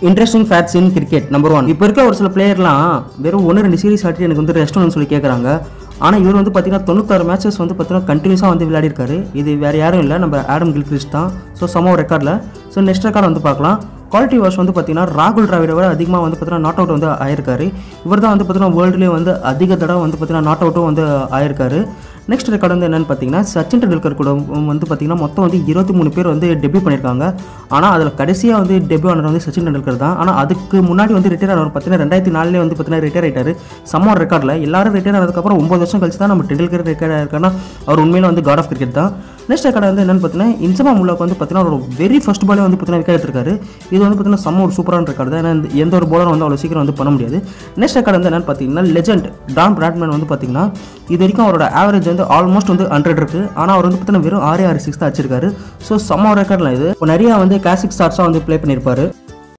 interesting facts in cricket number one இப்போ இருக்க ஒரு சில பிளேயர்லாம் வெறும் ஒன்று ரெண்டு சீரிஸ் ஆட்டி எனக்கு வந்து ரெஸ்ட் சொல்லி கேட்குறாங்க ஆனால் இவர் வந்து பார்த்தீங்கன்னா தொண்ணூத்தாறு மேட்சஸ் வந்து பார்த்தீங்கன்னா கண்டினியூஸாக வந்து விளையாடிருக்காரு இது வேறு யாரும் இல்லை நம்ம ஆடம் கில்கிரிஸ்ட் தான் ஸோ சம ரெக்கார்டில் ஸோ நெக்ஸ்ட் ரெக்கார்ட் வந்து பார்க்கலாம் குவாலிட்டி வாஷ் வந்து பார்த்தீங்கன்னா ராகுல் டிராவிட விட அதிகமாக வந்து பார்த்தீங்கன்னா நாட் அவுட் வந்து ஆயிருக்காரு இவர் தான் வந்து பார்த்தீங்கன்னா வேர்ல்டுலேயே வந்து அதிக தடவை வந்து பார்த்தீங்கன்னா நாட் அவுட்டும் வந்து ஆயிருக்காரு நெக்ஸ்ட் ரெக்கார்டு வந்து என்னன்னு பார்த்தீங்கன்னா சச்சின் டெண்டுல்கர் கூட வந்து பார்த்தீங்கன்னா மொத்தம் வந்து இருபத்தி மூணு பேர் வந்து டெபியூ பண்ணியிருக்காங்க ஆனால் அதில் கடைசியாக வந்து டெபியூ ஆனது வந்து சச்சின் டெண்டுல்கர் தான் ஆனால் அதுக்கு முன்னாடி வந்து ரிட்டையர் ஆனவர் பார்த்தீங்கன்னா ரெண்டாயிரத்தி நாலுலேயே வந்து பார்த்தீங்கன்னா ரிட்டையர் ஆயிட்டாரு சம்மர் ரெக்கார்டில் எல்லாரும் ரிட்டையர் ஆனதுக்கப்புறம் ஒம்பது வருஷம் கழிச்சு தான் நம்ம டெண்டுல்கர் ரிட்டையர் ஆயிருக்காருன்னா அவர் உண்மையில வந்து காட் ஆஃப் கிரிக்கெட் தான் நெக்ஸ்ட் ரெக்கார்டு வந்து என்னன்னு பார்த்தீங்கன்னா இன்சமா முல்லாக்கு வந்து பார்த்தீங்கன்னா ஒரு வெரி ஃபர்ஸ்ட் பாலே வந்து பார்த்தீங்கன்னா விக்கெட் எடுத்திருக்காரு இது வந்து பார்த்தீங்கன்னா செம்ம ஒரு சூப்பரான ரெக்கார்டு தான் ஏன்னா இந்த- எந்த ஒரு bowler வந்து அவ்வளோ சீக்கிரம் வந்து பண்ண முடியாது நெக்ஸ்ட் ரெக்கார்டு வந்து என்னன்னு பார்த்தீங்கன்னா லெஜெண்ட் டான் பிராட்மேன் வந்து பார்த்தீங்கன்னா இது வரைக்கும் அவரோட ஆவரேஜ் வந்து ஆல்மோஸ்ட் வந்து ஹண்ட்ரட் இருக்கு ஆனால் அவர் வந்து பார்த்தீங்கன்னா வெறும் ஆறு ஆறு சிக்ஸ் தான் வச்சிருக்காரு ஸோ செம்ம ரெக்கார்ட்லாம் இது இப்போ நிறைய வந்து கிளாசிக் ஸ்டார்ஸாக வந்து ப்ளே பண்ணியிருப்பாரு